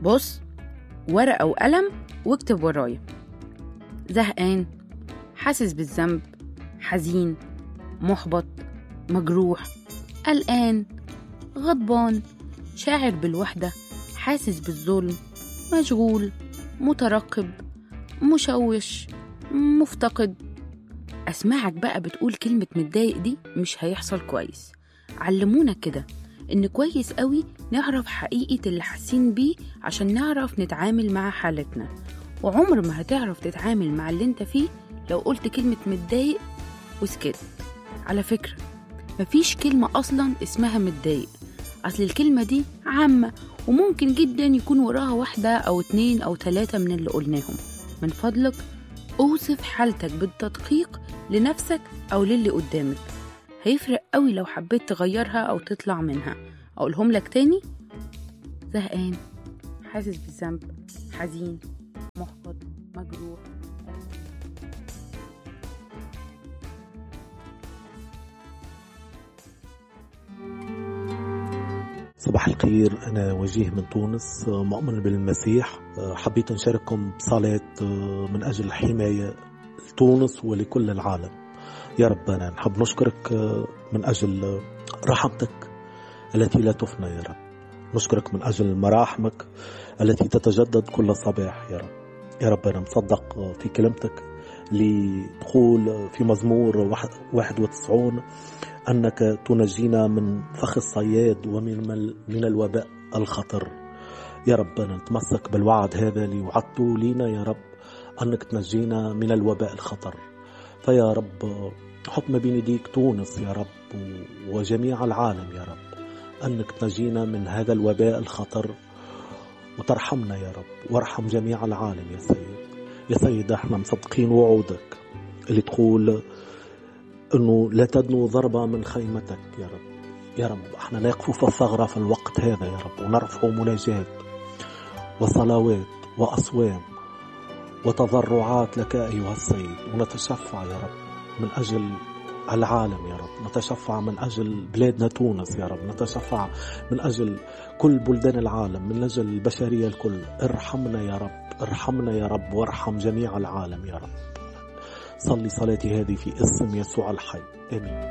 بص ورقة وقلم واكتب ورايا زهقان حاسس بالذنب حزين محبط مجروح قلقان غضبان شاعر بالوحدة حاسس بالظلم مشغول مترقب مشوش مفتقد أسمعك بقى بتقول كلمة متضايق دي مش هيحصل كويس علمونا كده إن كويس قوي نعرف حقيقة اللي حاسين بيه عشان نعرف نتعامل مع حالتنا وعمر ما هتعرف تتعامل مع اللي انت فيه لو قلت كلمة متضايق وسكت على فكرة مفيش كلمة أصلا اسمها متضايق أصل الكلمة دي عامة وممكن جدا يكون وراها واحدة أو اتنين أو تلاتة من اللي قلناهم من فضلك أوصف حالتك بالتدقيق لنفسك أو للي قدامك هيفرق قوي لو حبيت تغيرها أو تطلع منها أقولهم لك تاني زهقان حاسس بالذنب حزين محبط مجروح صباح الخير أنا وجيه من تونس مؤمن بالمسيح حبيت نشارككم بصلاة من أجل الحماية لتونس ولكل العالم يا رب أنا نحب نشكرك من أجل رحمتك التي لا تفنى يا رب نشكرك من أجل مراحمك التي تتجدد كل صباح يا رب يا رب أنا مصدق في كلمتك اللي تقول في مزمور 91 أنك تنجينا من فخ الصياد ومن من الوباء الخطر يا رب أنا نتمسك بالوعد هذا اللي وعدته لينا يا رب أنك تنجينا من الوباء الخطر فيا رب حط ما بين يديك تونس يا رب وجميع العالم يا رب أنك تنجينا من هذا الوباء الخطر وترحمنا يا رب وارحم جميع العالم يا سيد يا سيد احنا مصدقين وعودك اللي تقول انه لا تدنو ضربة من خيمتك يا رب يا رب احنا نقف في الثغرة في الوقت هذا يا رب ونرفع مناجات وصلوات وأصوام وتضرعات لك أيها السيد ونتشفع يا رب من أجل العالم يا رب نتشفع من أجل بلادنا تونس يا رب نتشفع من أجل كل بلدان العالم من أجل البشرية الكل ارحمنا يا رب ارحمنا يا رب وارحم جميع العالم يا رب صلي صلاتي هذه في اسم يسوع الحي امين